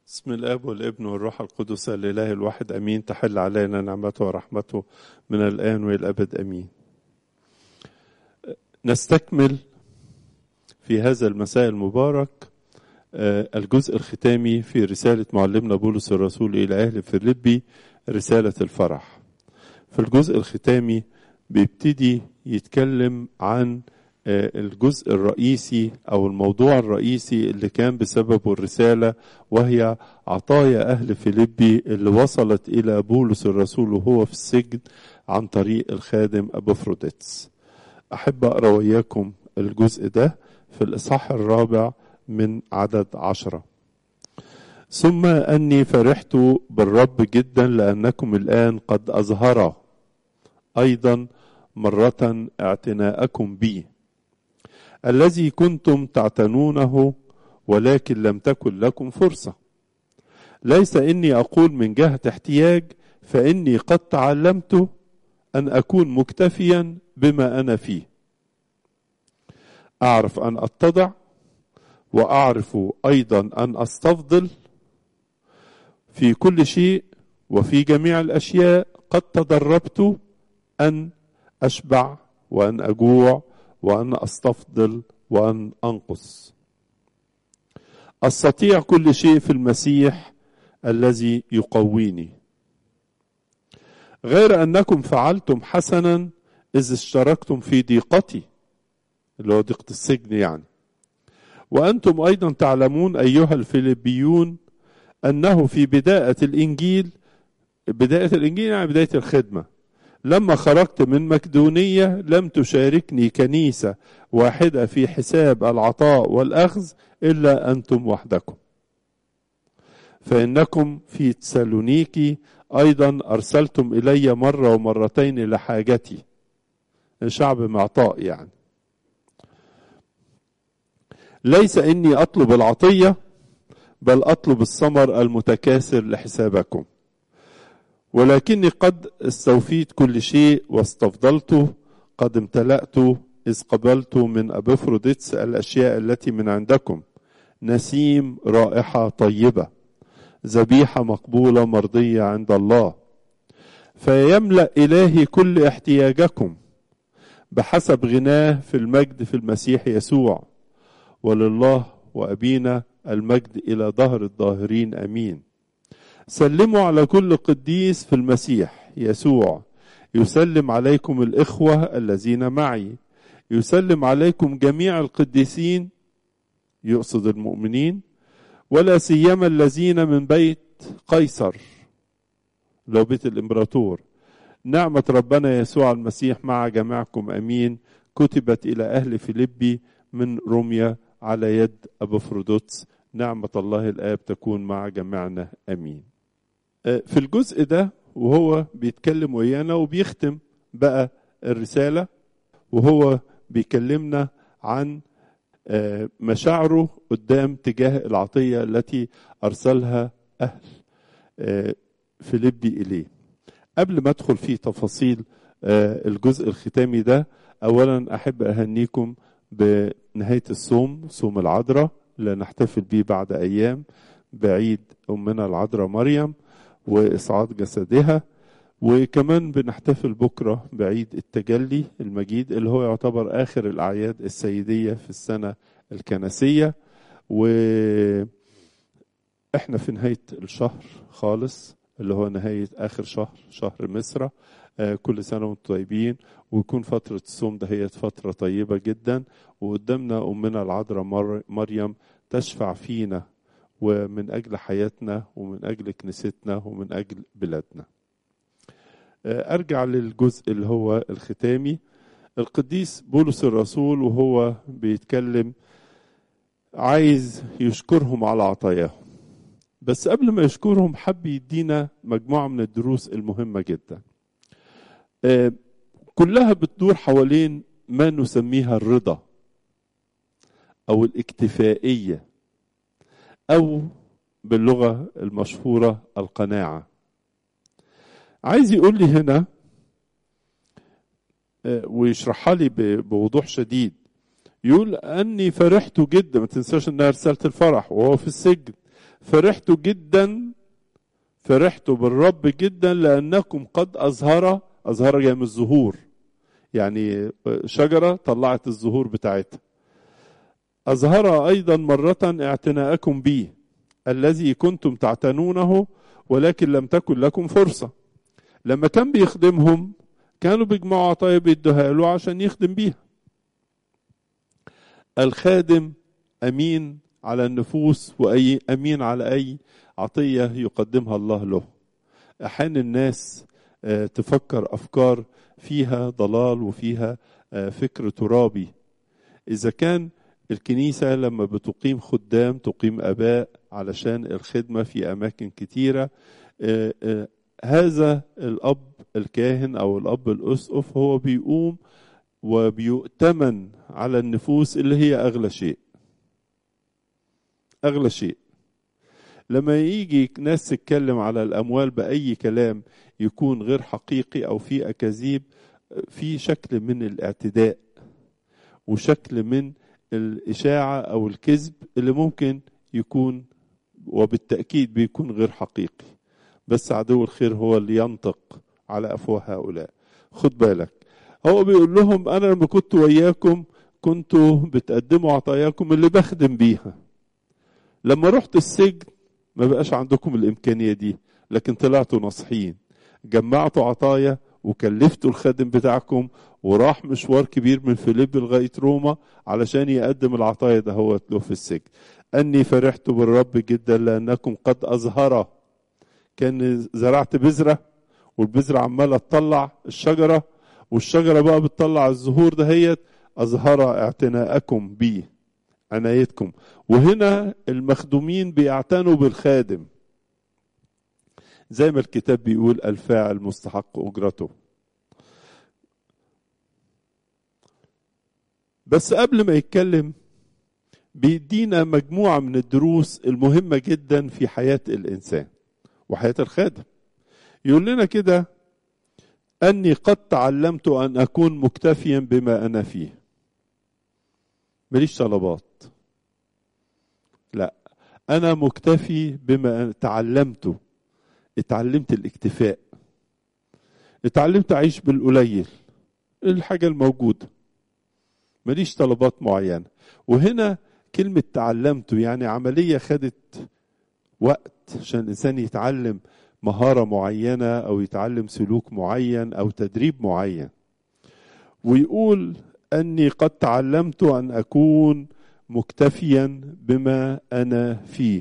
بسم الاب والابن والروح القدس الاله الواحد امين تحل علينا نعمته ورحمته من الان والى الابد امين. نستكمل في هذا المساء المبارك الجزء الختامي في رساله معلمنا بولس الرسول الى اهل فيليبي رساله الفرح. في الجزء الختامي بيبتدي يتكلم عن الجزء الرئيسي او الموضوع الرئيسي اللي كان بسببه الرساله وهي عطايا اهل فيليبي اللي وصلت الى بولس الرسول وهو في السجن عن طريق الخادم ابوفروديتس. احب اقرا وياكم الجزء ده في الاصحاح الرابع من عدد عشره. ثم اني فرحت بالرب جدا لانكم الان قد اظهر ايضا مره اعتناءكم بي الذي كنتم تعتنونه ولكن لم تكن لكم فرصه ليس اني اقول من جهه احتياج فاني قد تعلمت ان اكون مكتفيا بما انا فيه اعرف ان اتضع واعرف ايضا ان استفضل في كل شيء وفي جميع الاشياء قد تدربت ان اشبع وان اجوع وان استفضل وان انقص استطيع كل شيء في المسيح الذي يقويني غير انكم فعلتم حسنا اذ اشتركتم في ضيقتي اللي هو ضيقه السجن يعني وانتم ايضا تعلمون ايها الفيليبيون انه في بدايه الانجيل بدايه الانجيل يعني بدايه الخدمه لما خرجت من مكدونية لم تشاركني كنيسة واحدة في حساب العطاء والأخذ إلا أنتم وحدكم فإنكم في تسالونيكي أيضا أرسلتم إلي مرة ومرتين لحاجتي شعب معطاء يعني ليس إني أطلب العطية بل أطلب الثمر المتكاثر لحسابكم ولكني قد استوفيت كل شيء واستفضلت قد امتلأت إذ قبلت من أبفروديتس الأشياء التي من عندكم نسيم رائحة طيبة ذبيحة مقبولة مرضية عند الله فيملأ إلهي كل احتياجكم بحسب غناه في المجد في المسيح يسوع ولله وأبينا المجد إلى ظهر الظاهرين أمين سلموا على كل قديس في المسيح يسوع يسلم عليكم الاخوه الذين معي يسلم عليكم جميع القديسين يقصد المؤمنين ولا سيما الذين من بيت قيصر لو بيت الامبراطور نعمه ربنا يسوع المسيح مع جميعكم امين كتبت الى اهل فيليبي من روميا على يد ابوفرودوتس نعمه الله الاب تكون مع جميعنا امين في الجزء ده وهو بيتكلم ويانا وبيختم بقى الرسالة وهو بيكلمنا عن مشاعره قدام تجاه العطية التي أرسلها أهل فيليبي إليه قبل ما أدخل في تفاصيل الجزء الختامي ده أولا أحب أهنيكم بنهاية الصوم صوم العذراء اللي نحتفل به بعد أيام بعيد أمنا العذراء مريم وإصعاد جسدها وكمان بنحتفل بكرة بعيد التجلي المجيد اللي هو يعتبر آخر الأعياد السيدية في السنة الكنسية وإحنا في نهاية الشهر خالص اللي هو نهاية آخر شهر شهر مصر كل سنة وانتم طيبين ويكون فترة الصوم ده هي فترة طيبة جدا وقدامنا أمنا العذراء مريم تشفع فينا ومن أجل حياتنا ومن أجل كنيستنا ومن أجل بلادنا أرجع للجزء اللي هو الختامي القديس بولس الرسول وهو بيتكلم عايز يشكرهم على عطاياهم بس قبل ما يشكرهم حب يدينا مجموعة من الدروس المهمة جدا كلها بتدور حوالين ما نسميها الرضا أو الاكتفائية أو باللغة المشهورة القناعة عايز يقول لي هنا ويشرحها لي بوضوح شديد يقول أني فرحت جدا ما تنساش أنها رسالة الفرح وهو في السجن فرحت جدا فرحت بالرب جدا لأنكم قد أظهر أظهر جاي من الظهور يعني شجرة طلعت الزهور بتاعتها أظهر أيضا مرة اعتناءكم بي الذي كنتم تعتنونه ولكن لم تكن لكم فرصة لما كان بيخدمهم كانوا بيجمعوا عطايا بيدوها له عشان يخدم بيها الخادم أمين على النفوس وأي أمين على أي عطية يقدمها الله له أحيانا الناس تفكر أفكار فيها ضلال وفيها فكر ترابي إذا كان الكنيسة لما بتقيم خدام تقيم أباء علشان الخدمة في أماكن كتيرة هذا الأب الكاهن أو الأب الأسقف هو بيقوم وبيؤتمن على النفوس اللي هي أغلى شيء أغلى شيء لما يجي ناس تتكلم على الأموال بأي كلام يكون غير حقيقي أو في أكاذيب في شكل من الاعتداء وشكل من الإشاعة أو الكذب اللي ممكن يكون وبالتأكيد بيكون غير حقيقي بس عدو الخير هو اللي ينطق على أفواه هؤلاء خد بالك هو بيقول لهم أنا لما كنت وياكم كنتوا بتقدموا عطاياكم اللي بخدم بيها لما رحت السجن ما بقاش عندكم الإمكانية دي لكن طلعتوا ناصحين جمعتوا عطايا وكلفتوا الخادم بتاعكم وراح مشوار كبير من فيليب لغاية روما علشان يقدم العطايا ده هو له في السجن أني فرحت بالرب جدا لأنكم قد أظهر كان زرعت بذرة والبذرة عمالة تطلع الشجرة والشجرة بقى بتطلع الزهور دهيت أظهر اعتناءكم بي عنايتكم وهنا المخدومين بيعتنوا بالخادم زي ما الكتاب بيقول الفاعل مستحق أجرته بس قبل ما يتكلم بيدينا مجموعة من الدروس المهمة جدا في حياة الإنسان وحياة الخادم يقول لنا كده أني قد تعلمت أن أكون مكتفيا بما أنا فيه ماليش طلبات لا أنا مكتفي بما أنا تعلمته اتعلمت الاكتفاء اتعلمت أعيش بالقليل الحاجة الموجودة ماليش طلبات معينة وهنا كلمة تعلمته يعني عملية خدت وقت عشان الإنسان يتعلم مهارة معينة أو يتعلم سلوك معين أو تدريب معين ويقول أني قد تعلمت أن أكون مكتفيا بما أنا فيه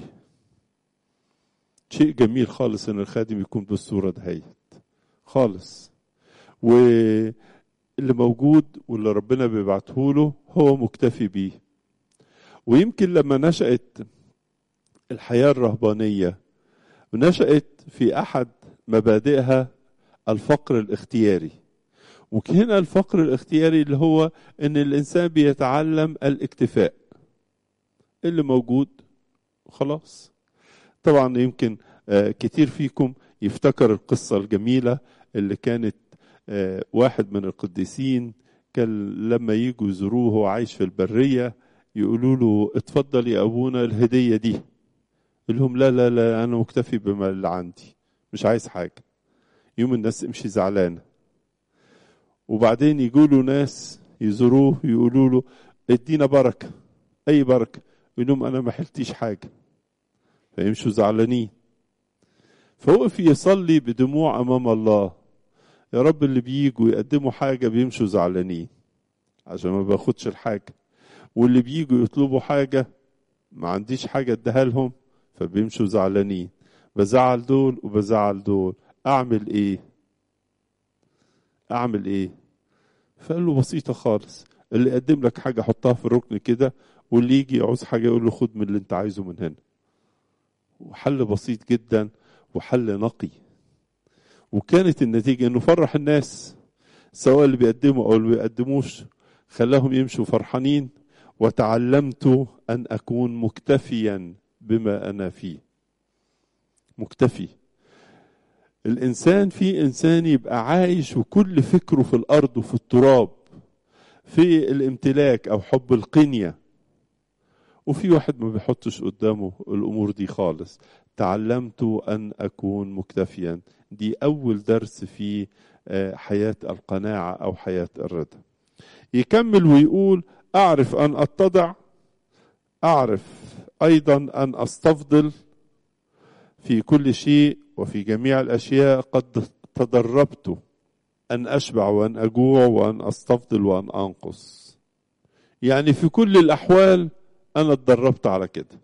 شيء جميل خالص ان الخادم يكون بالصوره دهيت خالص واللي موجود واللي ربنا بيبعته له هو مكتفي بيه ويمكن لما نشأت الحياة الرهبانية نشأت في أحد مبادئها الفقر الاختياري وهنا الفقر الاختياري اللي هو ان الانسان بيتعلم الاكتفاء اللي موجود خلاص طبعا يمكن كتير فيكم يفتكر القصة الجميلة اللي كانت واحد من القديسين كان لما يجوا يزوروه وهو عايش في البرية يقولوا له اتفضل يا أبونا الهدية دي يقول لهم لا لا لا أنا مكتفي بما اللي عندي مش عايز حاجة يوم الناس امشي زعلانة وبعدين يقولوا ناس يزوروه يقولوا له ادينا بركة أي بركة يقول لهم أنا ما حلتيش حاجة فيمشوا زعلانين فوقف يصلي بدموع امام الله يا رب اللي بيجوا يقدموا حاجه بيمشوا زعلانين عشان ما باخدش الحاجه واللي بيجوا يطلبوا حاجه ما عنديش حاجه اديها لهم فبيمشوا زعلانين بزعل دول وبزعل دول اعمل ايه اعمل ايه فقال له بسيطه خالص اللي يقدم لك حاجه حطها في الركن كده واللي يجي يعوز حاجه يقول له خد من اللي انت عايزه من هنا وحل بسيط جدا وحل نقي وكانت النتيجة انه فرح الناس سواء اللي بيقدموا او اللي بيقدموش خلاهم يمشوا فرحانين وتعلمت ان اكون مكتفيا بما انا فيه مكتفي الانسان في انسان يبقى عايش وكل فكره في الارض وفي التراب في الامتلاك او حب القنيه وفي واحد ما بيحطش قدامه الامور دي خالص تعلمت ان اكون مكتفيا دي اول درس في حياه القناعه او حياه الرضا يكمل ويقول اعرف ان اتضع اعرف ايضا ان استفضل في كل شيء وفي جميع الاشياء قد تدربت ان اشبع وان اجوع وان استفضل وان انقص يعني في كل الاحوال انا اتدربت على كده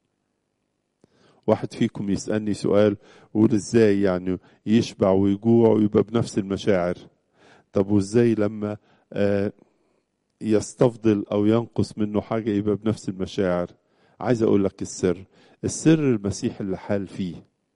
واحد فيكم يسالني سؤال يقول ازاي يعني يشبع ويجوع ويبقى بنفس المشاعر طب وازاي لما آه يستفضل او ينقص منه حاجه يبقى بنفس المشاعر عايز اقول لك السر السر المسيح اللي حال فيه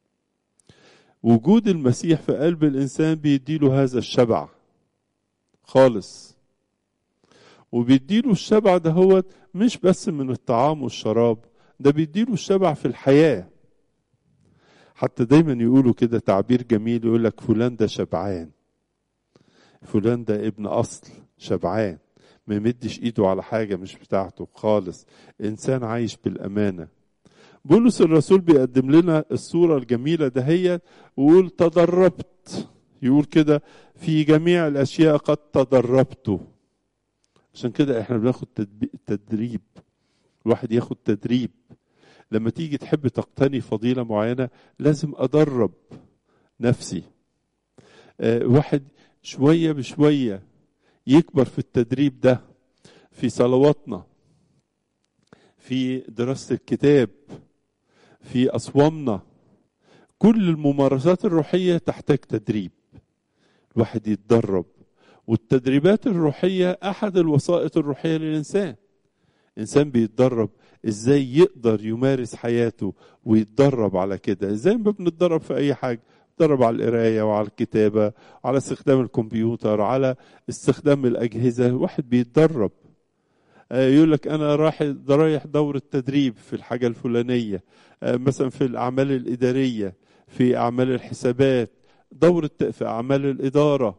وجود المسيح في قلب الانسان بيديله هذا الشبع خالص وبيديله الشبع ده هو مش بس من الطعام والشراب ده بيديله الشبع في الحياه حتى دايما يقولوا كده تعبير جميل يقول لك فلان ده شبعان فلان ده ابن اصل شبعان ما يمدش ايده على حاجه مش بتاعته خالص انسان عايش بالامانه بولس الرسول بيقدم لنا الصوره الجميله دهيت ويقول تدربت يقول كده في جميع الاشياء قد تدربت عشان كده احنا بناخد تدريب الواحد ياخد تدريب لما تيجي تحب تقتني فضيله معينه لازم ادرب نفسي أه واحد شويه بشويه يكبر في التدريب ده في صلواتنا في دراسة الكتاب في أصوامنا كل الممارسات الروحية تحتاج تدريب الواحد يتدرب والتدريبات الروحية أحد الوسائط الروحية للإنسان إنسان بيتدرب إزاي يقدر يمارس حياته ويتدرب على كده زي ما بنتدرب في أي حاجة بتدرب على القراية وعلى الكتابة على استخدام الكمبيوتر على استخدام الأجهزة واحد بيتدرب يقول لك أنا رايح رايح دورة تدريب في الحاجة الفلانية مثلا في الأعمال الإدارية في أعمال الحسابات دورة في أعمال الإدارة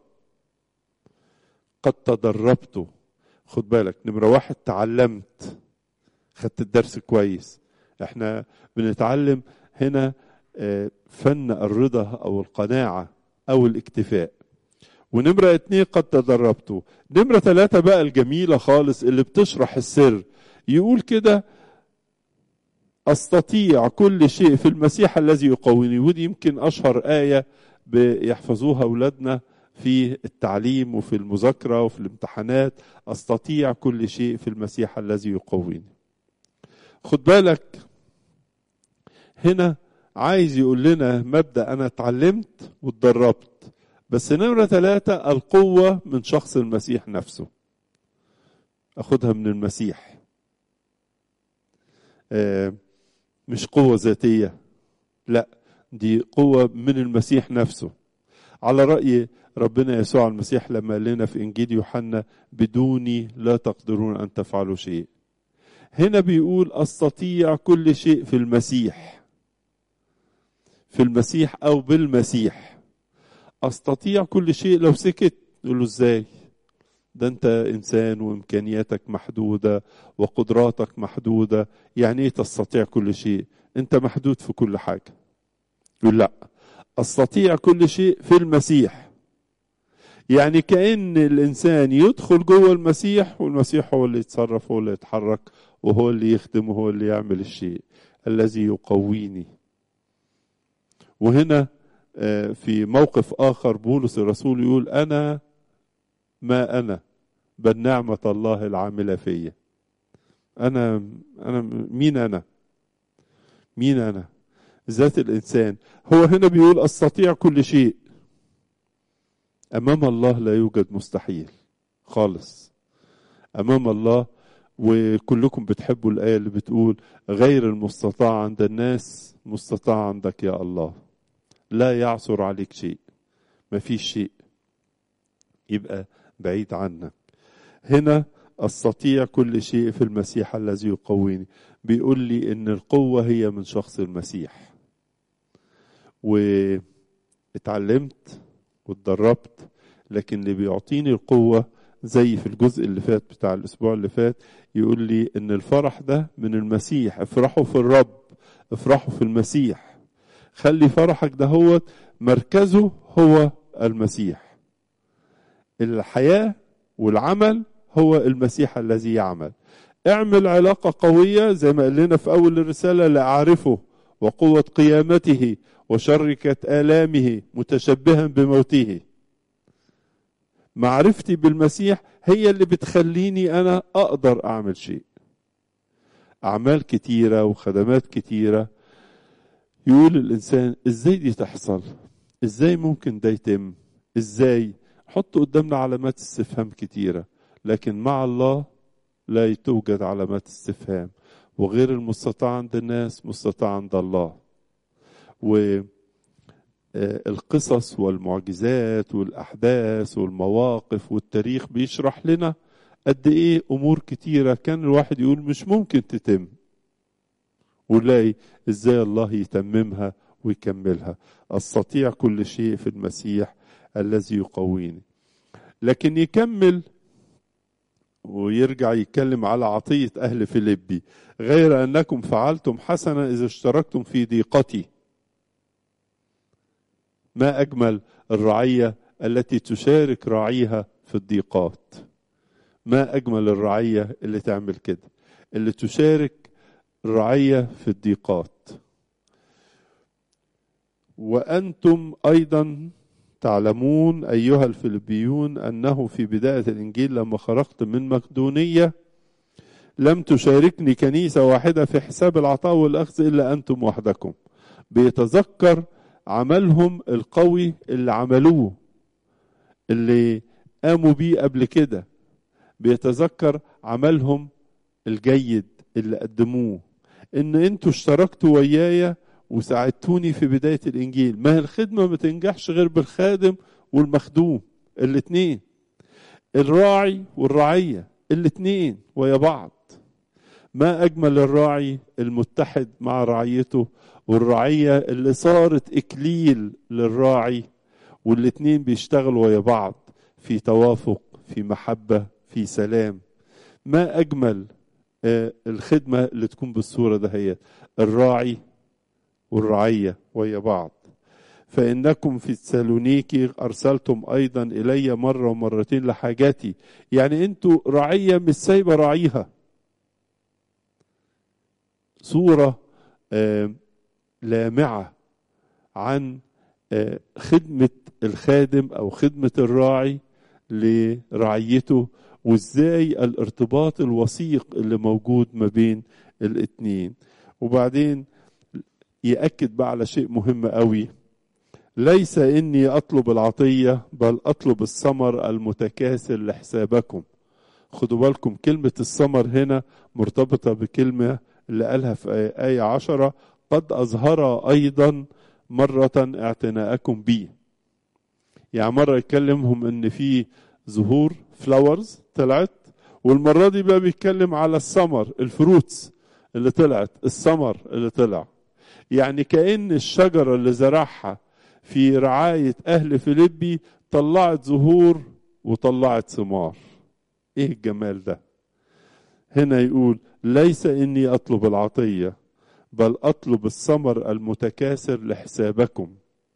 قد تدربت خد بالك نمرة واحد تعلمت خدت الدرس كويس احنا بنتعلم هنا فن الرضا او القناعه او الاكتفاء ونمرة اتنين قد تدربته نمرة ثلاثة بقى الجميلة خالص اللي بتشرح السر يقول كده أستطيع كل شيء في المسيح الذي يقويني ودي يمكن أشهر آية بيحفظوها أولادنا في التعليم وفي المذاكرة وفي الامتحانات أستطيع كل شيء في المسيح الذي يقويني خد بالك هنا عايز يقول لنا مبدا انا اتعلمت واتدربت بس نمرة ثلاثة القوة من شخص المسيح نفسه أخدها من المسيح آه مش قوة ذاتية لا دي قوة من المسيح نفسه على رأي ربنا يسوع المسيح لما قال لنا في إنجيل يوحنا بدوني لا تقدرون أن تفعلوا شيء هنا بيقول أستطيع كل شيء في المسيح في المسيح أو بالمسيح أستطيع كل شيء لو سكت نقول له إزاي ده أنت إنسان وإمكانياتك محدودة وقدراتك محدودة يعني إيه تستطيع كل شيء أنت محدود في كل حاجة يقول لا أستطيع كل شيء في المسيح يعني كأن الإنسان يدخل جوه المسيح والمسيح هو اللي يتصرف هو اللي يتحرك وهو اللي يخدم وهو اللي يعمل الشيء الذي يقويني وهنا في موقف آخر بولس الرسول يقول أنا ما أنا بل نعمة الله العاملة فيا أنا أنا مين أنا؟ مين أنا؟ ذات الإنسان هو هنا بيقول أستطيع كل شيء أمام الله لا يوجد مستحيل خالص أمام الله وكلكم بتحبوا الآية اللي بتقول غير المستطاع عند الناس مستطاع عندك يا الله لا يعثر عليك شيء ما فيش شيء يبقى بعيد عنك هنا استطيع كل شيء في المسيح الذي يقويني بيقول لي ان القوه هي من شخص المسيح واتعلمت واتدربت لكن اللي بيعطيني القوه زي في الجزء اللي فات بتاع الاسبوع اللي فات يقول لي ان الفرح ده من المسيح افرحوا في الرب افرحوا في المسيح خلي فرحك ده هو مركزه هو المسيح الحياة والعمل هو المسيح الذي يعمل اعمل علاقة قوية زي ما قال لنا في أول الرسالة لأعرفه وقوة قيامته وشركة آلامه متشبها بموته معرفتي بالمسيح هي اللي بتخليني أنا أقدر أعمل شيء أعمال كتيرة وخدمات كتيرة يقول الإنسان إزاي دي تحصل إزاي ممكن ده يتم إزاي حط قدامنا علامات استفهام كتيرة لكن مع الله لا توجد علامات استفهام وغير المستطاع عند الناس مستطاع عند الله والقصص والمعجزات والأحداث والمواقف والتاريخ بيشرح لنا قد إيه أمور كتيرة كان الواحد يقول مش ممكن تتم ونلاقي إزاي الله يتممها ويكملها أستطيع كل شيء في المسيح الذي يقويني لكن يكمل ويرجع يتكلم على عطية أهل فيليبي غير أنكم فعلتم حسنا إذا اشتركتم في ضيقتي ما أجمل الرعية التي تشارك راعيها في الضيقات ما أجمل الرعية اللي تعمل كده اللي تشارك الرعية في الضيقات وأنتم أيضا تعلمون أيها الفيلبيون أنه في بداية الإنجيل لما خرجت من مقدونية لم تشاركني كنيسة واحدة في حساب العطاء والأخذ إلا أنتم وحدكم بيتذكر عملهم القوي اللي عملوه اللي قاموا بيه قبل كده بيتذكر عملهم الجيد اللي قدموه ان انتوا اشتركتوا ويايا وساعدتوني في بداية الإنجيل ما هي الخدمة ما تنجحش غير بالخادم والمخدوم الاتنين الراعي والرعية الاتنين ويا بعض ما أجمل الراعي المتحد مع رعيته والرعية اللي صارت إكليل للراعي والاتنين بيشتغلوا ويا بعض في توافق في محبة في سلام ما أجمل الخدمة اللي تكون بالصورة دهيت الراعي والرعية ويا بعض فإنكم في تسالونيكي أرسلتم أيضا إلي مرة ومرتين لحاجاتي يعني أنتوا رعية مش سايبة راعيها صورة لامعة عن خدمة الخادم أو خدمة الراعي لرعيته وازاي الارتباط الوثيق اللي موجود ما بين الاتنين وبعدين يأكد بقى على شيء مهم قوي ليس إني أطلب العطية بل أطلب الثمر المتكاثر لحسابكم خدوا بالكم كلمة الثمر هنا مرتبطة بكلمة اللي قالها في آية عشرة قد أظهر أيضا مرة اعتناءكم بي يعني مرة يكلمهم إن في ظهور فلاورز طلعت والمرة دي بقى بيتكلم على الثمر الفروتس اللي طلعت الثمر اللي طلع يعني كأن الشجرة اللي زرعها في رعاية أهل فيليبي طلعت زهور وطلعت ثمار إيه الجمال ده هنا يقول ليس إني أطلب العطية بل أطلب الثمر المتكاثر لحسابكم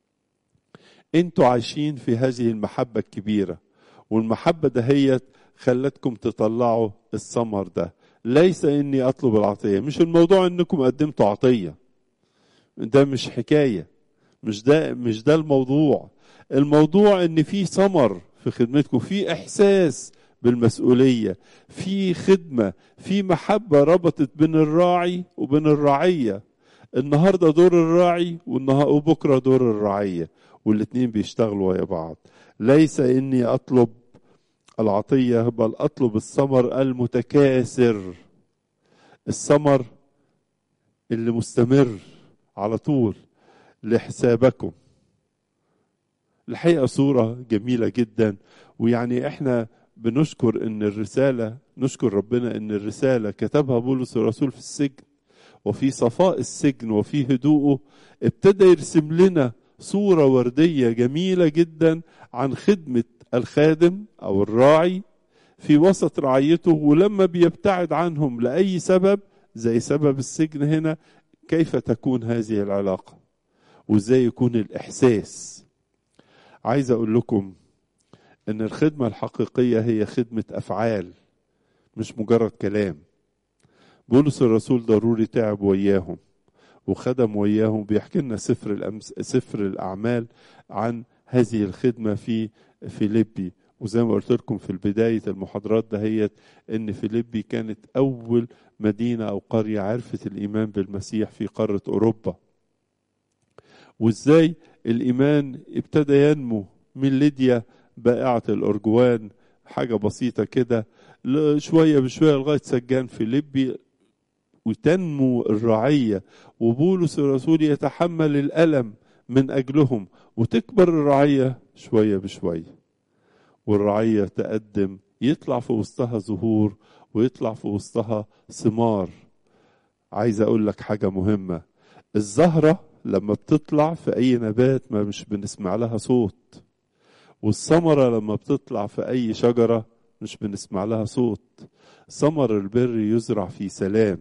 انتوا عايشين في هذه المحبة الكبيرة والمحبة دهيت خلتكم تطلعوا الثمر ده ليس إني أطلب العطية مش الموضوع إنكم قدمتوا عطية ده مش حكايه مش ده مش ده الموضوع الموضوع ان في ثمر في خدمتكم في احساس بالمسؤوليه في خدمه في محبه ربطت بين الراعي وبين الرعيه النهارده دور الراعي وبكره دور الرعيه والاثنين بيشتغلوا ويا بعض ليس اني اطلب العطيه بل اطلب الثمر المتكاثر الثمر اللي مستمر على طول لحسابكم الحقيقة صورة جميلة جدا ويعني احنا بنشكر ان الرسالة نشكر ربنا ان الرسالة كتبها بولس الرسول في السجن وفي صفاء السجن وفي هدوءه ابتدى يرسم لنا صورة وردية جميلة جدا عن خدمة الخادم او الراعي في وسط رعيته ولما بيبتعد عنهم لأي سبب زي سبب السجن هنا كيف تكون هذه العلاقة وازاي يكون الإحساس عايز أقول لكم إن الخدمة الحقيقية هي خدمة أفعال مش مجرد كلام بولس الرسول ضروري تعب وياهم وخدم وياهم بيحكي لنا سفر الأمس سفر الأعمال عن هذه الخدمة في فيليبي وزي ما قلت لكم في بداية المحاضرات دهيت إن فيليبي كانت أول مدينة أو قرية عرفت الإيمان بالمسيح في قارة أوروبا وإزاي الإيمان ابتدى ينمو من ليديا بائعة الأرجوان حاجة بسيطة كده شوية بشوية لغاية سجان فيليبي وتنمو الرعية وبولس الرسول يتحمل الألم من أجلهم وتكبر الرعية شوية بشوية والرعية تقدم يطلع في وسطها زهور ويطلع في وسطها ثمار عايز أقول لك حاجة مهمة الزهرة لما بتطلع في أي نبات ما مش بنسمع لها صوت والثمرة لما بتطلع في أي شجرة مش بنسمع لها صوت ثمر البر يزرع في سلام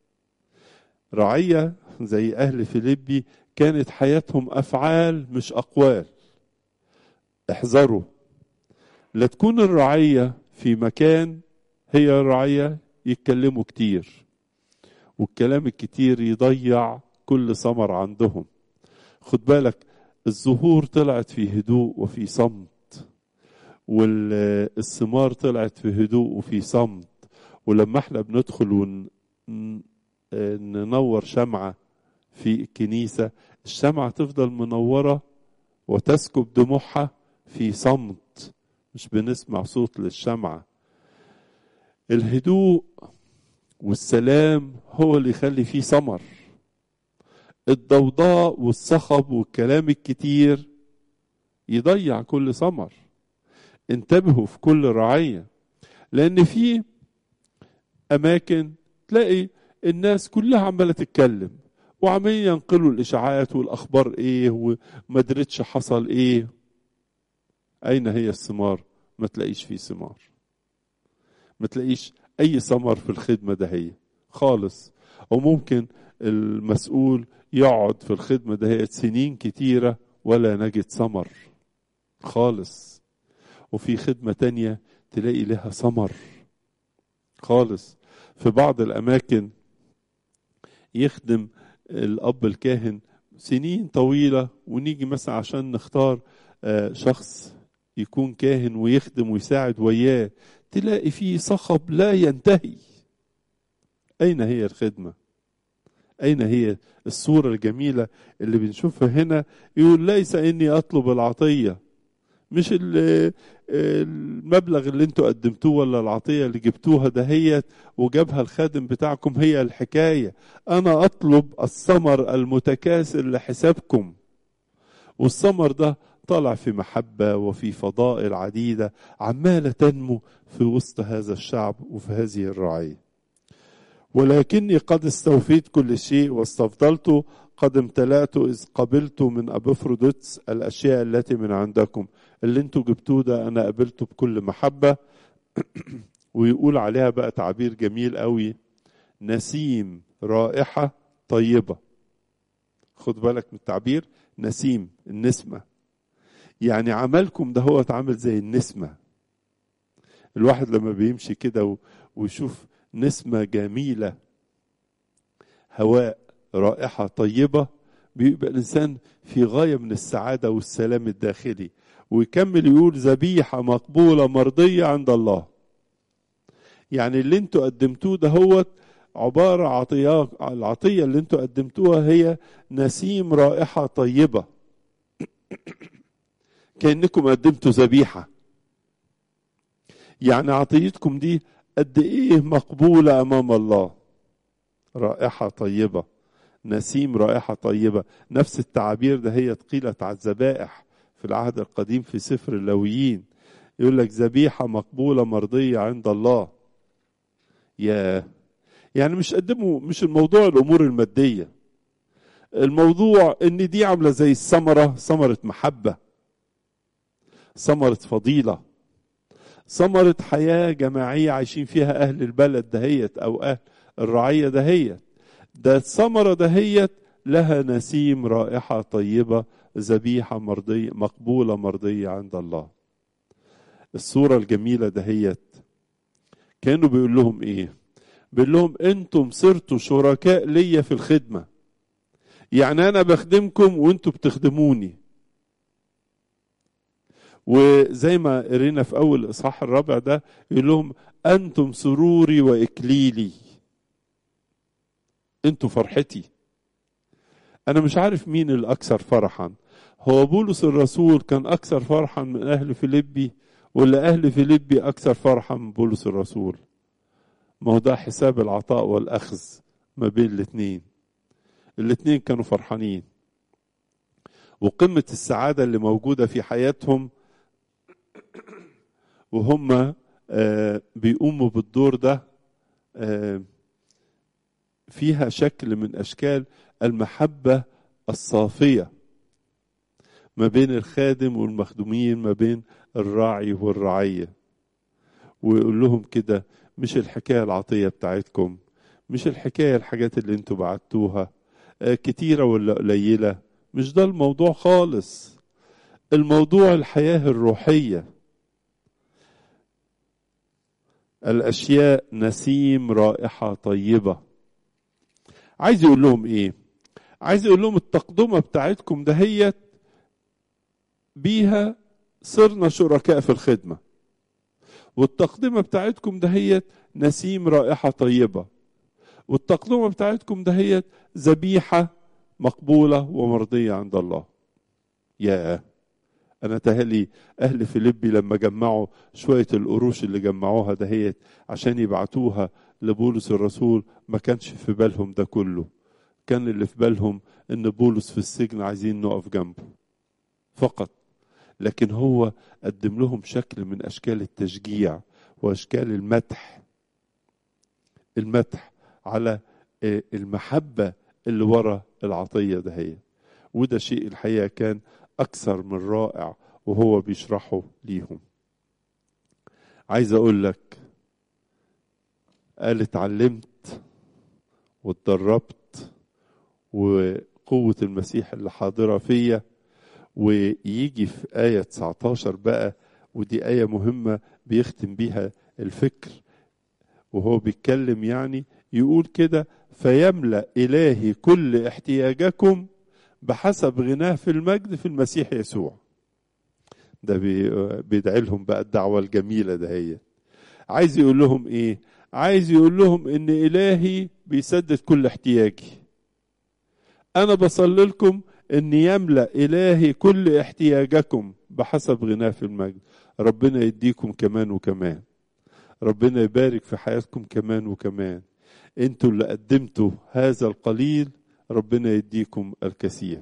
رعية زي أهل فيليبي كانت حياتهم أفعال مش أقوال احذروا لا تكون الرعية في مكان هي رعية يتكلموا كتير والكلام الكتير يضيع كل ثمر عندهم خد بالك الزهور طلعت في هدوء وفي صمت والثمار طلعت في هدوء وفي صمت ولما احنا بندخل وننور شمعة في الكنيسة الشمعة تفضل منورة وتسكب دموعها في صمت مش بنسمع صوت للشمعة الهدوء والسلام هو اللي يخلي فيه ثمر الضوضاء والصخب والكلام الكتير يضيع كل ثمر انتبهوا في كل رعية لأن في أماكن تلاقي الناس كلها عمالة تتكلم وعمالين ينقلوا الإشاعات والأخبار إيه وما درتش حصل إيه أين هي الثمار؟ ما تلاقيش فيه ثمار ما تلاقيش أي ثمر في الخدمة ده هي خالص وممكن المسؤول يقعد في الخدمة ده هي سنين كتيرة ولا نجد ثمر خالص وفي خدمة تانية تلاقي لها ثمر خالص في بعض الأماكن يخدم الأب الكاهن سنين طويلة ونيجي مثلا عشان نختار شخص يكون كاهن ويخدم ويساعد وياه تلاقي فيه صخب لا ينتهي أين هي الخدمة أين هي الصورة الجميلة اللي بنشوفها هنا يقول ليس إني أطلب العطية مش المبلغ اللي انتوا قدمتوه ولا العطية اللي جبتوها دهيت وجابها الخادم بتاعكم هي الحكاية أنا أطلب الثمر المتكاثر لحسابكم والثمر ده طالع في محبة وفي فضائل عديدة عمالة تنمو في وسط هذا الشعب وفي هذه الرعية ولكني قد استوفيت كل شيء واستفضلت قد امتلأت إذ قبلت من أبفروديتس الأشياء التي من عندكم اللي انتوا جبتوه ده أنا قبلته بكل محبة ويقول عليها بقى تعبير جميل قوي نسيم رائحة طيبة خد بالك من التعبير نسيم النسمة يعني عملكم ده هو اتعامل زي النسمة الواحد لما بيمشي كده ويشوف نسمة جميلة هواء رائحة طيبة بيبقى الإنسان في غاية من السعادة والسلام الداخلي ويكمل يقول ذبيحة مقبولة مرضية عند الله يعني اللي انتوا قدمتوه ده هو عبارة عطية العطية اللي انتوا قدمتوها هي نسيم رائحة طيبة كأنكم قدمتوا ذبيحة يعني عطيتكم دي قد ايه مقبولة امام الله رائحة طيبة نسيم رائحة طيبة نفس التعابير ده هي قيلت على الذبائح في العهد القديم في سفر اللويين يقول لك ذبيحة مقبولة مرضية عند الله يا يعني مش قدموا مش الموضوع الأمور المادية الموضوع ان دي عاملة زي الثمرة ثمرة محبة ثمرة فضيلة ثمرة حياة جماعية عايشين فيها أهل البلد دهيت أو أهل الرعية دهيت ده الثمرة دهيت لها نسيم رائحة طيبة ذبيحة مرضية مقبولة مرضية عند الله الصورة الجميلة دهيت كانوا بيقول لهم ايه بيقول لهم انتم صرتوا شركاء ليا في الخدمة يعني انا بخدمكم وانتم بتخدموني وزي ما قرينا في اول الاصحاح الرابع ده يقول لهم انتم سروري واكليلي انتوا فرحتي انا مش عارف مين الاكثر فرحا هو بولس الرسول كان اكثر فرحا من اهل فيليبي ولا اهل فيليبي اكثر فرحا من بولس الرسول ما هو ده حساب العطاء والاخذ ما بين الاثنين الاثنين كانوا فرحانين وقمة السعادة اللي موجودة في حياتهم وهم آه بيقوموا بالدور ده آه فيها شكل من اشكال المحبه الصافيه ما بين الخادم والمخدومين ما بين الراعي والرعيه ويقول لهم كده مش الحكايه العطيه بتاعتكم مش الحكايه الحاجات اللي انتوا بعتوها كتيره ولا قليله مش ده الموضوع خالص الموضوع الحياه الروحيه الاشياء نسيم رائحه طيبه عايز يقول لهم ايه عايز يقول لهم التقدمه بتاعتكم دهيت بيها صرنا شركاء في الخدمه والتقدمه بتاعتكم دهيت نسيم رائحه طيبه والتقدمه بتاعتكم دهيت ذبيحه مقبوله ومرضيه عند الله يا انا تهلي اهل فيليبي لما جمعوا شويه القروش اللي جمعوها دهيت عشان يبعتوها لبولس الرسول ما كانش في بالهم ده كله كان اللي في بالهم ان بولس في السجن عايزين نقف جنبه فقط لكن هو قدم لهم شكل من اشكال التشجيع واشكال المدح المدح على المحبه اللي ورا العطيه دهيت وده شيء الحقيقه كان اكثر من رائع وهو بيشرحه ليهم عايز اقول لك قال اتعلمت واتدربت وقوة المسيح اللي حاضرة فيا ويجي في آية 19 بقى ودي آية مهمة بيختم بيها الفكر وهو بيتكلم يعني يقول كده فيملأ إلهي كل احتياجكم بحسب غناه في المجد في المسيح يسوع ده بيدعي لهم بقى الدعوة الجميلة ده هي عايز يقول لهم ايه عايز يقول لهم ان الهي بيسدد كل احتياجي انا بصلي لكم ان يملا الهي كل احتياجكم بحسب غناه في المجد ربنا يديكم كمان وكمان ربنا يبارك في حياتكم كمان وكمان انتوا اللي قدمتوا هذا القليل ربنا يديكم الكثير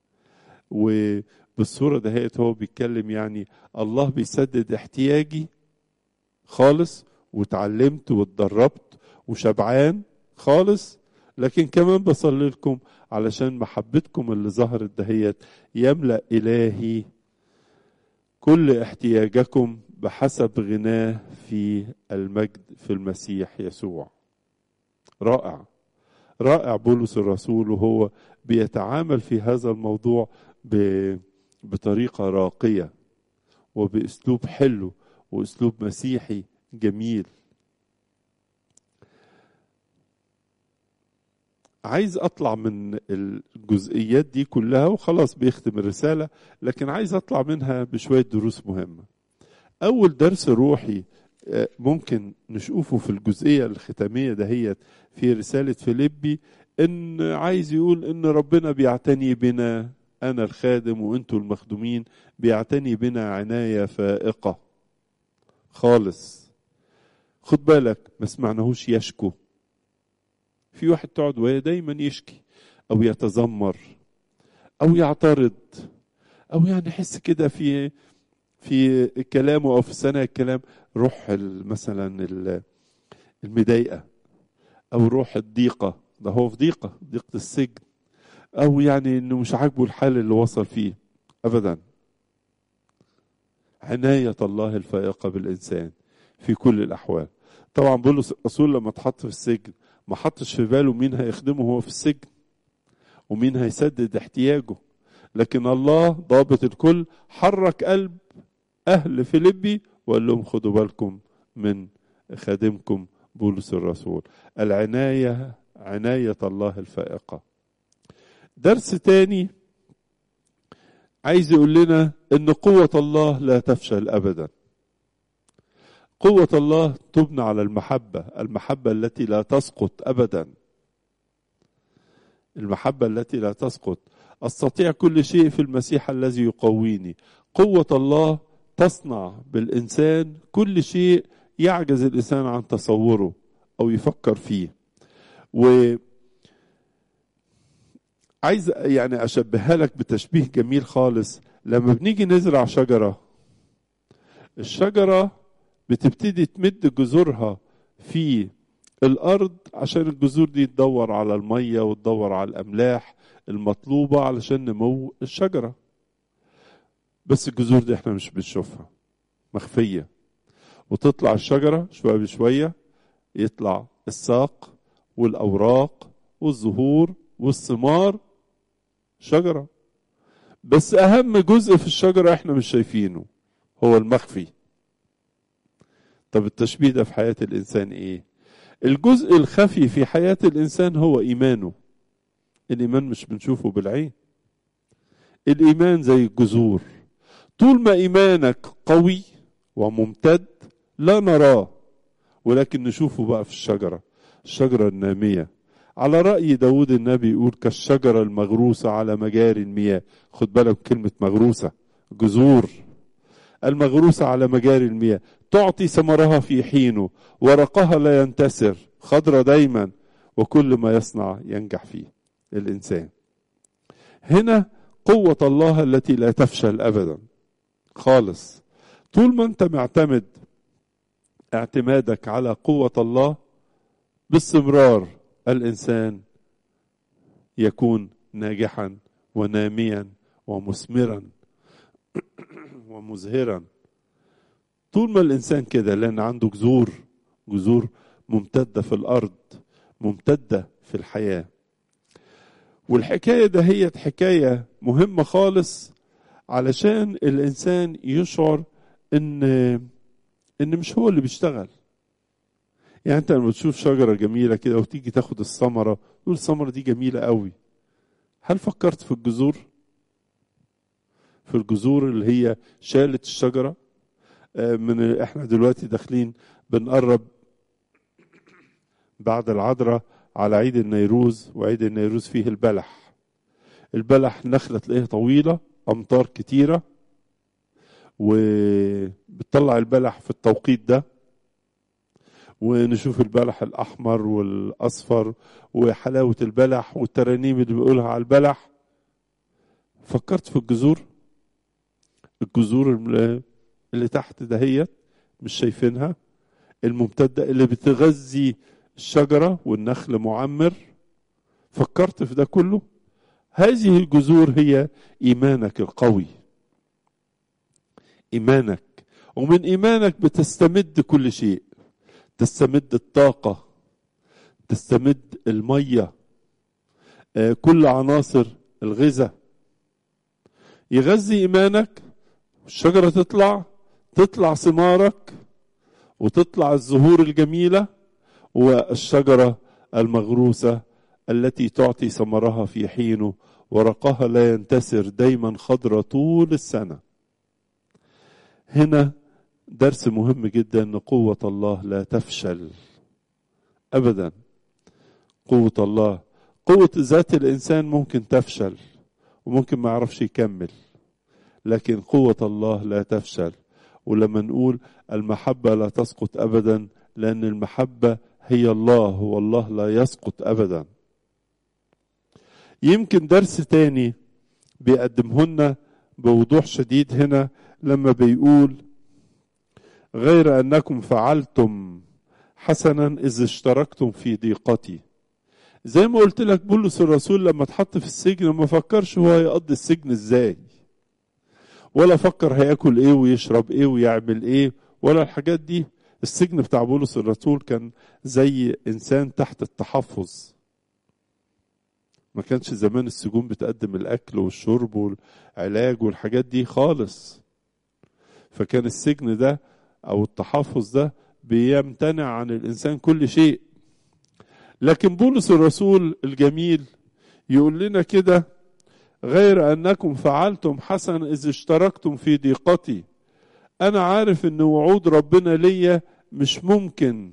وبالصورة دهيت هو بيتكلم يعني الله بيسدد احتياجي خالص وتعلمت واتدربت وشبعان خالص لكن كمان بصلي لكم علشان محبتكم اللي ظهرت دهيت يملأ إلهي كل احتياجكم بحسب غناه في المجد في المسيح يسوع رائع رائع بولس الرسول وهو بيتعامل في هذا الموضوع بطريقة راقية وبأسلوب حلو وأسلوب مسيحي جميل عايز اطلع من الجزئيات دي كلها وخلاص بيختم الرساله لكن عايز اطلع منها بشويه دروس مهمه اول درس روحي ممكن نشوفه في الجزئيه الختاميه دهيت في رساله فيليبي ان عايز يقول ان ربنا بيعتني بنا انا الخادم وانتوا المخدومين بيعتني بنا عنايه فائقه خالص خد بالك ما سمعناهوش يشكو في واحد تقعد وهي دايما يشكي او يتذمر او يعترض او يعني يحس كده في في كلامه او في سنة الكلام روح مثلا المضايقه او روح الضيقه ده هو في ضيقه ضيقه السجن او يعني انه مش عاجبه الحال اللي وصل فيه ابدا عناية الله الفائقة بالإنسان في كل الأحوال طبعا بولس الرسول لما اتحط في السجن ما حطش في باله مين هيخدمه هو في السجن ومين هيسدد احتياجه لكن الله ضابط الكل حرك قلب أهل فيليبي وقال لهم خدوا بالكم من خادمكم بولس الرسول العناية عناية الله الفائقة درس تاني عايز يقول لنا ان قوة الله لا تفشل ابدا قوة الله تبنى على المحبة المحبة التي لا تسقط ابدا المحبة التي لا تسقط استطيع كل شيء في المسيح الذي يقويني قوة الله تصنع بالانسان كل شيء يعجز الانسان عن تصوره او يفكر فيه و عايز يعني اشبهها لك بتشبيه جميل خالص لما بنيجي نزرع شجره الشجره بتبتدي تمد جذورها في الارض عشان الجذور دي تدور على الميه وتدور على الاملاح المطلوبه علشان نمو الشجره بس الجذور دي احنا مش بنشوفها مخفيه وتطلع الشجره شويه بشويه يطلع الساق والاوراق والزهور والثمار شجرة بس أهم جزء في الشجرة إحنا مش شايفينه هو المخفي طب التشبيه ده في حياة الإنسان إيه؟ الجزء الخفي في حياة الإنسان هو إيمانه الإيمان مش بنشوفه بالعين الإيمان زي الجذور طول ما إيمانك قوي وممتد لا نراه ولكن نشوفه بقى في الشجرة الشجرة النامية على رأي داود النبي يقول كالشجرة المغروسة على مجاري المياه خد بالك كلمة مغروسة جذور المغروسة على مجاري المياه تعطي ثمرها في حينه ورقها لا ينتسر خضرة دايما وكل ما يصنع ينجح فيه الإنسان هنا قوة الله التي لا تفشل أبدا خالص طول ما أنت معتمد اعتمادك على قوة الله باستمرار الانسان يكون ناجحا وناميا ومثمرا ومزهرا طول ما الانسان كده لان عنده جذور جذور ممتده في الارض ممتده في الحياه والحكايه ده هي حكايه مهمه خالص علشان الانسان يشعر ان ان مش هو اللي بيشتغل يعني انت لما تشوف شجره جميله كده وتيجي تاخد الثمره تقول الثمره دي جميله قوي هل فكرت في الجذور في الجذور اللي هي شالت الشجره من احنا دلوقتي داخلين بنقرب بعد العذراء على عيد النيروز وعيد النيروز فيه البلح البلح نخلة تلاقيها طويلة أمطار كتيرة وبتطلع البلح في التوقيت ده ونشوف البلح الأحمر والأصفر وحلاوة البلح والترانيم اللي بيقولها على البلح فكرت في الجذور الجذور اللي تحت دهيت مش شايفينها الممتدة اللي بتغذي الشجرة والنخل معمر فكرت في ده كله هذه الجذور هي إيمانك القوي إيمانك ومن إيمانك بتستمد كل شيء تستمد الطاقة تستمد المية كل عناصر الغذاء يغذي إيمانك الشجرة تطلع تطلع ثمارك وتطلع الزهور الجميلة والشجرة المغروسة التي تعطي ثمرها في حينه ورقها لا ينتسر دايما خضرة طول السنة هنا درس مهم جدا ان قوة الله لا تفشل ابدا قوة الله قوة ذات الانسان ممكن تفشل وممكن ما يعرفش يكمل لكن قوة الله لا تفشل ولما نقول المحبة لا تسقط ابدا لان المحبة هي الله والله لا يسقط ابدا يمكن درس تاني بيقدمه لنا بوضوح شديد هنا لما بيقول غير انكم فعلتم حسنا اذ اشتركتم في ضيقتي زي ما قلت لك بولس الرسول لما اتحط في السجن ما فكرش هو هيقضي السجن ازاي ولا فكر هياكل ايه ويشرب ايه ويعمل ايه ولا الحاجات دي السجن بتاع بولس الرسول كان زي انسان تحت التحفظ ما كانش زمان السجون بتقدم الاكل والشرب والعلاج والحاجات دي خالص فكان السجن ده او التحفظ ده بيمتنع عن الانسان كل شيء لكن بولس الرسول الجميل يقول لنا كده غير انكم فعلتم حسنا اذ اشتركتم في ضيقتي انا عارف ان وعود ربنا ليا مش ممكن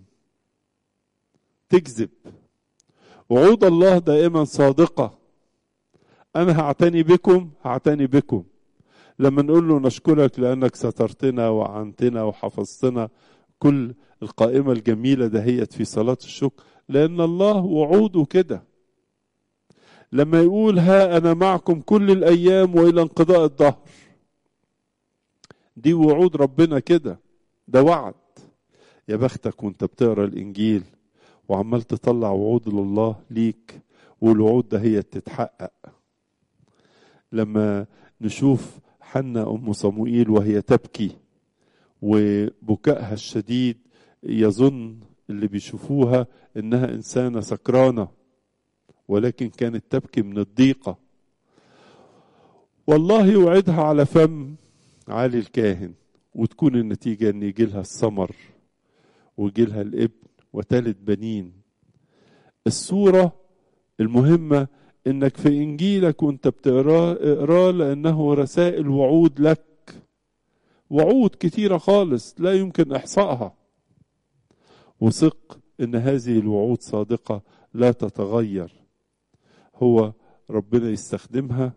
تكذب وعود الله دائما صادقة أنا هعتني بكم هعتني بكم لما نقول له نشكرك لأنك سترتنا وعنتنا وحفظتنا كل القائمة الجميلة دهيت في صلاة الشكر لأن الله وعوده كده لما يقول ها أنا معكم كل الأيام وإلى انقضاء الظهر دي وعود ربنا كده ده وعد يا بختك وانت بتقرا الانجيل وعمال تطلع وعود لله ليك والوعود ده هي تتحقق لما نشوف حنا ام صموئيل وهي تبكي وبكائها الشديد يظن اللي بيشوفوها انها انسانه سكرانه ولكن كانت تبكي من الضيقه والله يوعدها على فم علي الكاهن وتكون النتيجه ان يجي لها الثمر ويجي لها الابن وتلد بنين الصورة المهمة انك في انجيلك وانت بتقراه اقراه لانه رسائل وعود لك وعود كتيرة خالص لا يمكن احصائها وثق ان هذه الوعود صادقة لا تتغير هو ربنا يستخدمها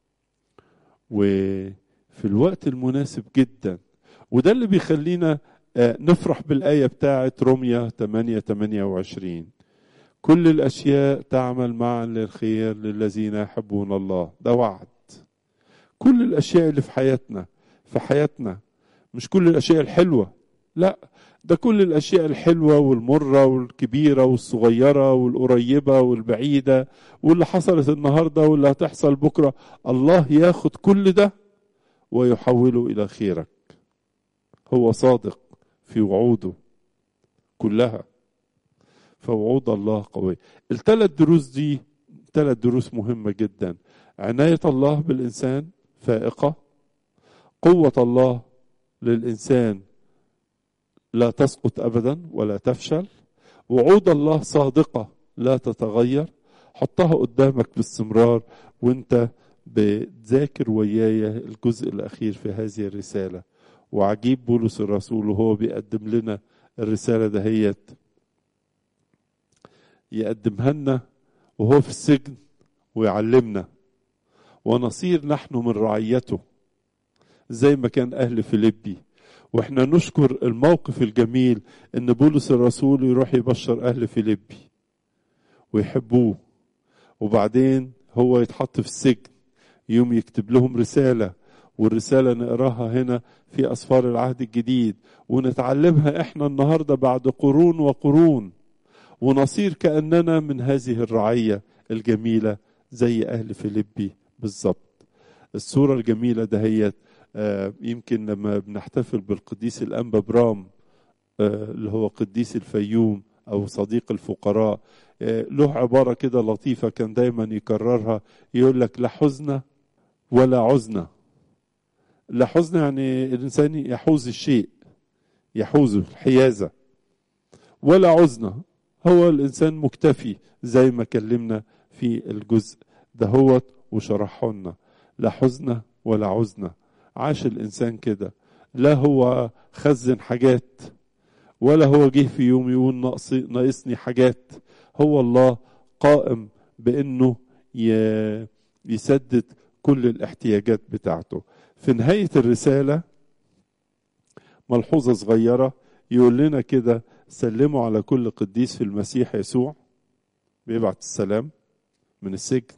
وفي الوقت المناسب جدا وده اللي بيخلينا نفرح بالآية بتاعة روميا 8 28 كل الأشياء تعمل معا للخير للذين يحبون الله ده وعد كل الأشياء اللي في حياتنا في حياتنا مش كل الأشياء الحلوة لا ده كل الأشياء الحلوة والمرة والكبيرة والصغيرة والقريبة والبعيدة واللي حصلت النهاردة واللي هتحصل بكرة الله ياخد كل ده ويحوله إلى خيرك هو صادق في وعوده كلها فوعود الله قوية الثلاث دروس دي ثلاث دروس مهمة جدا عناية الله بالإنسان فائقة قوة الله للإنسان لا تسقط أبدا ولا تفشل وعود الله صادقة لا تتغير حطها قدامك باستمرار وانت بتذاكر ويايا الجزء الأخير في هذه الرسالة وعجيب بولس الرسول وهو بيقدم لنا الرسالة دهيت يقدمها لنا وهو في السجن ويعلمنا ونصير نحن من رعيته زي ما كان أهل فيليبي واحنا نشكر الموقف الجميل ان بولس الرسول يروح يبشر اهل فيليبي ويحبوه وبعدين هو يتحط في السجن يوم يكتب لهم رساله والرسالة نقراها هنا في أسفار العهد الجديد ونتعلمها إحنا النهاردة بعد قرون وقرون ونصير كأننا من هذه الرعية الجميلة زي أهل فيليبي بالظبط الصورة الجميلة دهيت آه يمكن لما بنحتفل بالقديس الأنبا برام آه اللي هو قديس الفيوم أو صديق الفقراء آه له عبارة كده لطيفة كان دايما يكررها يقول لك لا حزن ولا عزنه لا حزن يعني الإنسان يحوز الشيء يحوزه الحيازة ولا عزنة هو الإنسان مكتفي زي ما كلمنا في الجزء دهوت وشرحه لنا لا حزن ولا عزنة عاش الإنسان كده لا هو خزن حاجات ولا هو جه في يوم يقول ناقصني حاجات هو الله قائم بأنه يسدد كل الاحتياجات بتاعته في نهاية الرسالة ملحوظة صغيرة يقول لنا كده سلموا على كل قديس في المسيح يسوع بيبعت السلام من السجن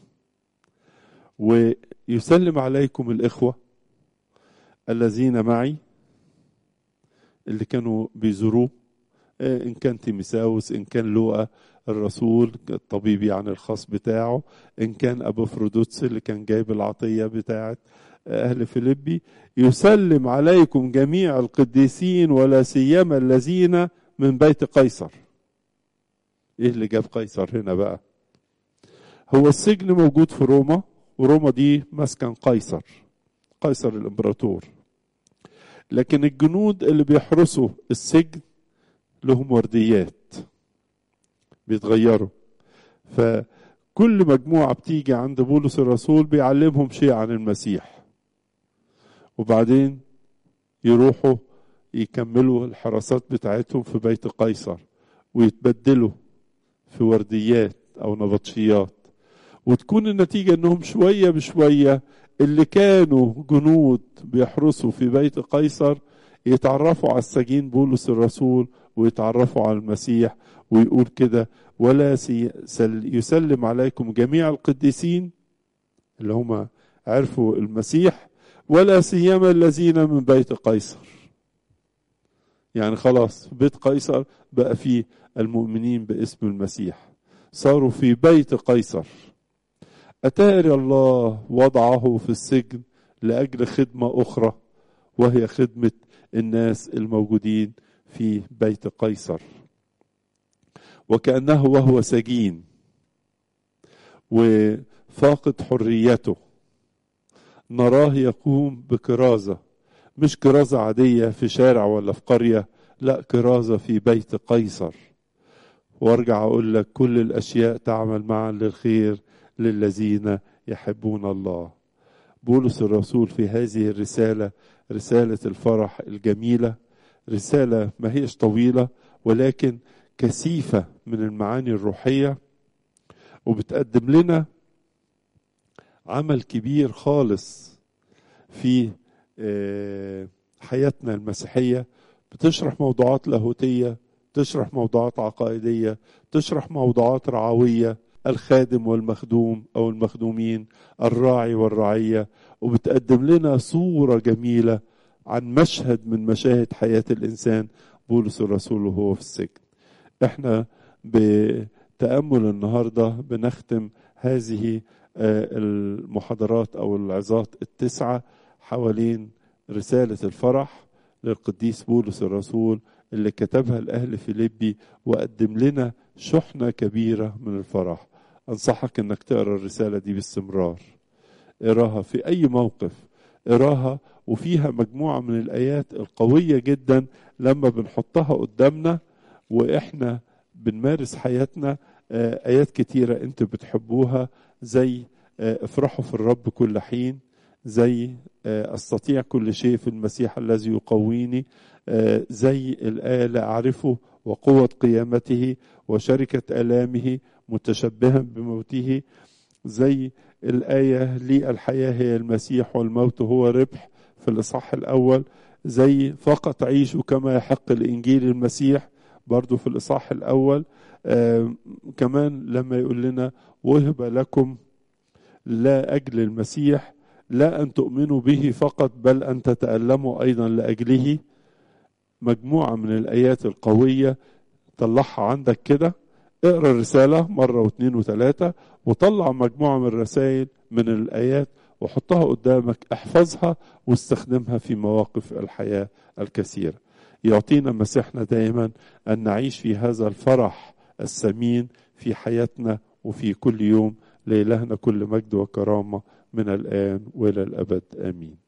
ويسلم عليكم الإخوة الذين معي اللي كانوا بيزوروه إن كان تيمساوس إن كان لوقا الرسول الطبيب يعني الخاص بتاعه إن كان أبو فرودوتس اللي كان جايب العطية بتاعت أهل فيليبي يسلم عليكم جميع القديسين ولا سيما الذين من بيت قيصر إيه اللي جاب قيصر هنا بقى هو السجن موجود في روما وروما دي مسكن قيصر قيصر الامبراطور لكن الجنود اللي بيحرسوا السجن لهم ورديات بيتغيروا فكل مجموعة بتيجي عند بولس الرسول بيعلمهم شيء عن المسيح وبعدين يروحوا يكملوا الحراسات بتاعتهم في بيت قيصر ويتبدلوا في ورديات او نبطشيات وتكون النتيجة انهم شوية بشوية اللي كانوا جنود بيحرسوا في بيت قيصر يتعرفوا على السجين بولس الرسول ويتعرفوا على المسيح ويقول كده ولا يسلم عليكم جميع القديسين اللي هم عرفوا المسيح ولا سيما الذين من بيت قيصر يعني خلاص بيت قيصر بقى فيه المؤمنين باسم المسيح صاروا في بيت قيصر أتاري الله وضعه في السجن لأجل خدمة أخرى وهي خدمة الناس الموجودين في بيت قيصر وكأنه وهو سجين وفاقد حريته نراه يقوم بكرازة مش كرازة عادية في شارع ولا في قرية لا كرازة في بيت قيصر وارجع اقول لك كل الاشياء تعمل معا للخير للذين يحبون الله بولس الرسول في هذه الرسالة رسالة الفرح الجميلة رسالة ما هيش طويلة ولكن كثيفة من المعاني الروحية وبتقدم لنا عمل كبير خالص في حياتنا المسيحية بتشرح موضوعات لاهوتية تشرح موضوعات عقائدية تشرح موضوعات رعوية الخادم والمخدوم أو المخدومين الراعي والرعية وبتقدم لنا صورة جميلة عن مشهد من مشاهد حياة الإنسان بولس الرسول وهو في السجن احنا بتأمل النهاردة بنختم هذه المحاضرات أو العظات التسعة حوالين رسالة الفرح للقديس بولس الرسول اللي كتبها لأهل فيليبي وقدم لنا شحنة كبيرة من الفرح أنصحك أنك تقرأ الرسالة دي باستمرار اقراها في أي موقف اقراها وفيها مجموعة من الآيات القوية جدا لما بنحطها قدامنا وإحنا بنمارس حياتنا آيات كتيرة أنتوا بتحبوها زي افرحوا في الرب كل حين زي استطيع كل شيء في المسيح الذي يقويني زي الآية لا أعرفه وقوة قيامته وشركة آلامه متشبها بموته زي الآية لي الحياة هي المسيح والموت هو ربح في الإصحاح الأول زي فقط عيشوا كما يحق الإنجيل المسيح برضو في الإصحاح الأول آه كمان لما يقول لنا وهب لكم لا أجل المسيح لا أن تؤمنوا به فقط بل أن تتألموا أيضا لأجله مجموعة من الآيات القوية طلعها عندك كده اقرا الرسالة مرة واثنين وثلاثة وطلع مجموعة من الرسائل من الآيات وحطها قدامك احفظها واستخدمها في مواقف الحياة الكثيرة يعطينا مسيحنا دائما أن نعيش في هذا الفرح الثمين في حياتنا وفي كل يوم لإلهنا كل مجد وكرامة من الآن وإلى الأبد آمين